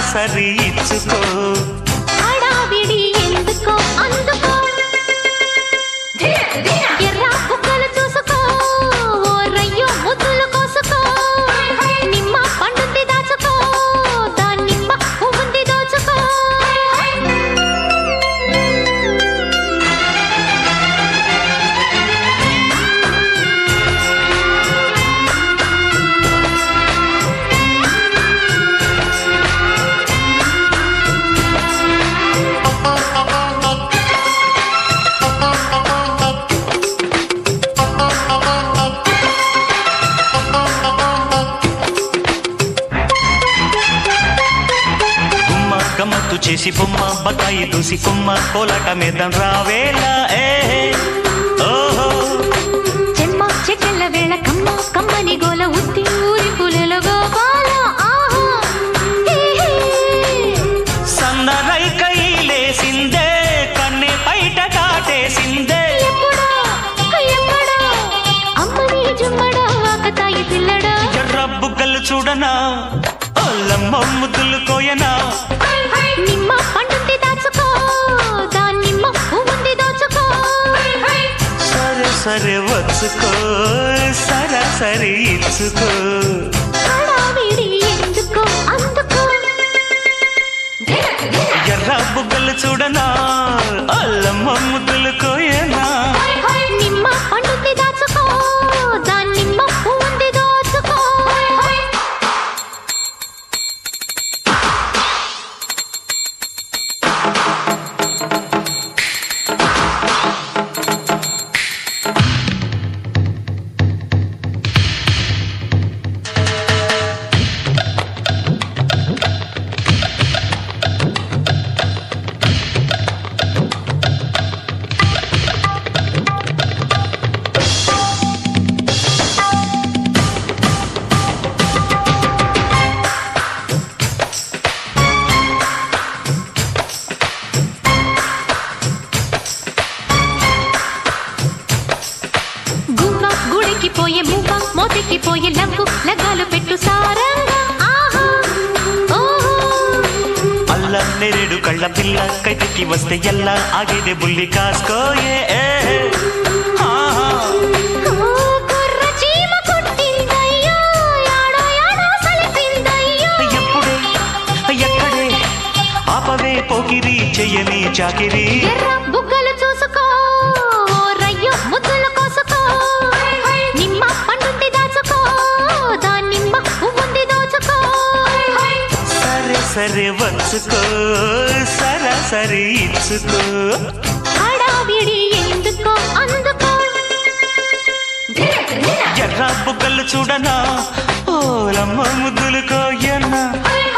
సరాసరి ఇచ్చుకో హడావిడి ఎందుకో అందుకో ఎర్ర కుక్కలు చూసుకో ఓ రయ్యో ముద్దులు కోసుకో నిమ్మ పండుంది దాచుకో దానిమ్మ పువ్వుంది దోచుకో గుమ్మ గమ్మత్తు చేసి బొమ్మ బకాయి దూసి కొమ్మ కోలాట మీదం రావేలా ఏ ఓహో చెమ్మ చెక్కల వేళ కమ్మ కమ్మని గోల ఉత్తి ఊరి పులెల గోపాల ఆహా హే హే. సందరైకై లేసిందే కన్నె బయట దాటేసిందే ఎప్పుడో ఎప్పుడో అమ్మని జుమ్మడో ఆకతాయి పిల్లడో ఎర్ర బుగ్గలు చూడనా ఒల్లమ్మ ముద్దులు కోయనా నిమ్మ పండుంది దాచుకో దానిమ్మ పువ్వుంది దోచుకో సరే సరే వచ్చుకో సరాసరి ఇచ్చుకో హడావిడి ఎందుకో అందుకో ఎర్ర బుగ్గలు చూడనా అల్లమ్మ ముద్దులు కోయనా నిమ్మ పండుంది దాచుకో దానిమ్మ పువ్వుంది దోచుకో గుమ్మ గుడికి పోయే మువ్వ మోతికి పోయే లవ్వు లగ్గాలు పెట్టు సారంగా ఆహా ఓహో అల్ల నెరేడు కళ్ళ పిల్ల కైతికి వస్తే ఎల్ల ఆగేదే బుల్లి కాసుకోయే ఏ, ఆహా. ఓ కుర్ర చీమ కుట్టిందయ్యో యాడో యాడో సలిపిందయ్యో ఎప్పుడే ఎక్కడే ఆపవే పోకిరి చెయ్యని చాకిరి ఎర్ర బుగ్గలు చూసుకో ఓ రయ్యో ముద్దులు కోసుకో నిమ్మ పండుంది దాచుకో దానిమ్మ పువ్వుంది దోచుకో సరే సరే వచ్చుకో సరాసరి ఇచ్చుకో హడావిడి ఎందుకో అందుకో ఎర్ర బుగ్గలు చూడనా ఓలమ్మ ముద్దులు కోయనా హై